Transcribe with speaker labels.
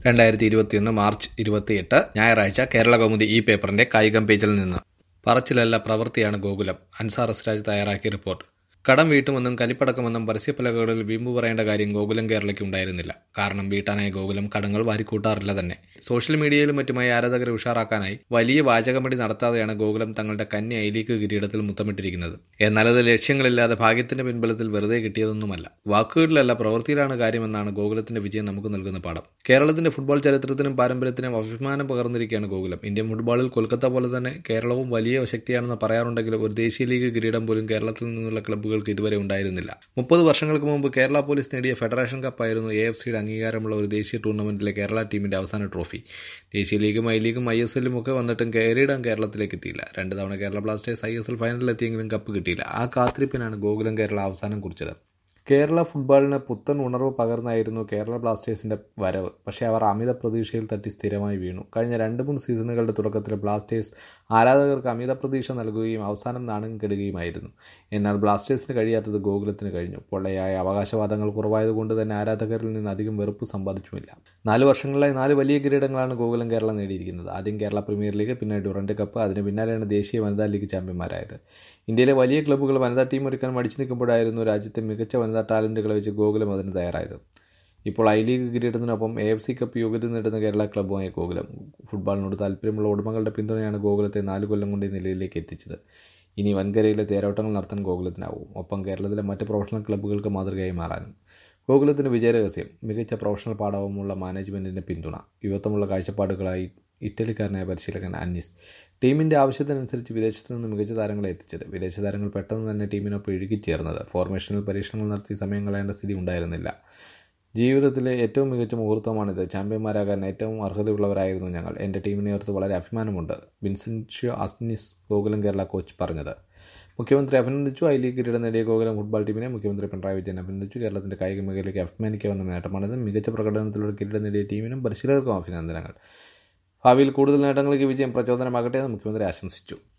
Speaker 1: രണ്ടായിരത്തി ഇരുപത്തിയൊന്ന് മാർച്ച് ഇരുപത്തിയെട്ട് ഞായറാഴ്ച കേരള കൗമുദി ഈ പേപ്പറിന്റെ കായികം പേജിൽ നിന്ന് പറച്ചിലല്ല പ്രവൃത്തിയാണ് ഗോകുലം അൻസാർ അസ്രാജ് തയ്യാറാക്കിയ റിപ്പോർട്ട് കടം വീട്ടുമെന്നും കലിപ്പടക്കുമെന്നും പരസ്യപ്പലകകളിൽ വീമ്പ് പറയേണ്ട കാര്യം ഗോകുലം കേരളയ്ക്ക് ഉണ്ടായിരുന്നില്ല കാരണം വീട്ടാനായി ഗോകുലം കടങ്ങൾ വാരിക്കൂട്ടാറില്ല തന്നെ സോഷ്യൽ മീഡിയയിലും മറ്റുമായി ആരാധകരെ ഉഷാറാക്കാനായി വലിയ വാചകമടി നടത്താതെയാണ് ഗോകുലം തങ്ങളുടെ കന്നി ഐ ലീഗ് കിരീടത്തിൽ മുത്തമിട്ടിരിക്കുന്നത് എന്നാൽ അത് ലക്ഷ്യങ്ങളില്ലാതെ ഭാഗ്യത്തിന്റെ പിൻബലത്തിൽ വെറുതെ കിട്ടിയതൊന്നുമല്ല വാക്കുകളിലല്ല പ്രവൃത്തിയിലാണ് കാര്യമെന്നാണ് ഗോകുലത്തിന്റെ വിജയം നമുക്ക് നൽകുന്ന പാഠം കേരളത്തിന്റെ ഫുട്ബോൾ ചരിത്രത്തിനും പാരമ്പര്യത്തിനും അഭിമാനം പകർന്നിരിക്കുകയാണ് ഗോകുലം ഇന്ത്യൻ ഫുട്ബോളിൽ കൊൽക്കത്ത പോലെ തന്നെ കേരളവും വലിയ ശക്തിയാണെന്ന് പറയാറുണ്ടെങ്കിലും ഒരു ദേശീയ ലീഗ് കിരീടം പോലും കേരളത്തിൽ നിന്നുള്ള ക്ലബ്ബുകൾക്ക് ഇതുവരെ ഉണ്ടായിരുന്നില്ല മുപ്പത് വർഷങ്ങൾക്ക് മുമ്പ് കേരള പോലീസ് നേടിയ ഫെഡറേഷൻ കപ്പായിരുന്നു എ എഫ് സിയുടെ അംഗീകാരമുള്ള ഒരു ദേശീയ ടൂർണമെന്റിലെ കേരള ടീമിന്റെ അവസാന ട്രോഫി ദേശീയ ലീഗും ഐ ലീഗും ഐ എസ് എല്ലും ഒക്കെ വന്നിട്ടും കിരീടം കേരളത്തിലേക്ക് എത്തിയില്ല രണ്ട് തവണ Kerala Blasters I S L ഫൈനലിൽ എത്തിയെങ്കിലും കപ്പ് കിട്ടിയില്ല ആ കാത്തിരിപ്പിനാണ് ഗോകുലം കേരള അവസാനം കുറിച്ചത് കേരള ഫുട്ബോളിന് പുത്തൻ ഉണർവ് പകർന്നായിരുന്നു കേരള ബ്ലാസ്റ്റേഴ്സിന്റെ വരവ് പക്ഷേ അവർ അമിത പ്രതീക്ഷയിൽ തട്ടി സ്ഥിരമായി വീണു കഴിഞ്ഞ രണ്ട് മൂന്ന് സീസണുകളുടെ തുടക്കത്തിൽ ബ്ലാസ്റ്റേഴ്സ് ആരാധകർക്ക് അമിത പ്രതീക്ഷ നൽകുകയും അവസാനം നാണം കെടുകയുമായിരുന്നു എന്നാൽ ബ്ലാസ്റ്റേഴ്സിന് കഴിയാത്തത് ഗോകുലത്തിന് കഴിഞ്ഞു പൊള്ളയായ അവകാശവാദങ്ങൾ കുറവായതുകൊണ്ട് തന്നെ ആരാധകരിൽ നിന്ന് അധികം വെറുപ്പ് സമ്പാദിച്ചുമില്ല നാല് വർഷങ്ങളിലായി നാല് വലിയ കിരീടങ്ങളാണ് ഗോകുലം കേരളം നേടിയിരിക്കുന്നത് ആദ്യം കേരള പ്രീമിയർ ലീഗ് പിന്നെ ഡുറന്റ് കപ്പ് അതിന് പിന്നാലെയാണ് ദേശീയ വനിതാ ലീഗ് ചാമ്പ്യന്മാരായത് ഇന്ത്യയിലെ വലിയ ക്ലബ്ബുകൾ വനിതാ ടീം ഒരുക്കാൻ മടിച്ചു നിൽക്കുമ്പോഴായിരുന്നു രാജ്യത്തെ മികച്ച വനിതാ ടാലന്റുകളെ വെച്ച് ഗോകുലം അതിന് തയ്യാറായത് ഇപ്പോൾ ഐ ലീഗ് കിരീടത്തിനൊപ്പം എ എഫ് സി കപ്പ് യോഗ്യത നേടുന്ന കേരള ക്ലബ്ബുമായ ഗോകുലം ഫുട്ബോളിനോട് താല്പര്യമുള്ള ഉടമകളുടെ പിന്തുണയാണ് ഗോകുലത്തെ നാല് കൊല്ലം കൊണ്ട് ഈ നിലയിലേക്ക് എത്തിച്ചത് ഇനി വൻകരയിലെ തേരോട്ടങ്ങൾ നടത്താൻ ഗോകുലത്തിനാവും ഒപ്പം കേരളത്തിലെ മറ്റ് പ്രൊഫഷണൽ ക്ലബ്ബുകൾക്ക് മാതൃകയായി മാറാനും ഗോകുലത്തിന് വിജയരഹസ്യം മികച്ച പ്രൊഫഷണൽ പാഠവുമുള്ള മാനേജ്മെൻറ്റിൻ്റെ പിന്തുണ യുവത്വമുള്ള കാഴ്ചപ്പാടുകളായി ഇറ്റലിക്കാരനായ പരിശീലകൻ അന്നീസ് ടീമിൻ്റെ ആവശ്യത്തിനനുസരിച്ച് വിദേശത്ത് നിന്ന് മികച്ച താരങ്ങളെ എത്തിച്ചത് വിദേശ താരങ്ങൾ പെട്ടെന്ന് തന്നെ ടീമിനൊപ്പം ഇഴുകിച്ചേർന്നത് ഫോർമേഷനിൽ പരീക്ഷണങ്ങൾ നടത്തി സമയം കളയേണ്ട സ്ഥിതി ഉണ്ടായിരുന്നില്ല ജീവിതത്തിലെ ഏറ്റവും മികച്ച മുഹൂർത്തമാണിത് ചാമ്പ്യന്മാരാകാൻ ഏറ്റവും അർഹതയുള്ളവരായിരുന്നു ഞങ്ങൾ എൻ്റെ ടീമിനെ ഓർത്ത് വളരെ അഭിമാനമുണ്ട് Vincenzo Annese Gokulam Kerala coach പറഞ്ഞത് മുഖ്യമന്ത്രി അഭിനന്ദിച്ചു ഐ ലീഗ് കിരീടം നേടിയ ഗോകുലം ഫുട്ബോൾ ടീമിനെ മുഖ്യമന്ത്രി പിണറായി വിജയൻ അഭിനന്ദിച്ചു കേരളത്തിൻ്റെ കായിക മേഖലയ്ക്ക് അഭിമാനിക്കാവുന്ന നേട്ടമാണിത് മികച്ച പ്രകടനത്തിലൂടെ കിരീടം നേടിയ ടീമിനും പരിശീലകർക്കും അഭിനന്ദനങ്ങൾ ഭാവിയിൽ കൂടുതൽ നേട്ടങ്ങൾക്ക് വിജയം പ്രചോദനമാകട്ടെ എന്ന് മുഖ്യമന്ത്രി ആശംസിച്ചു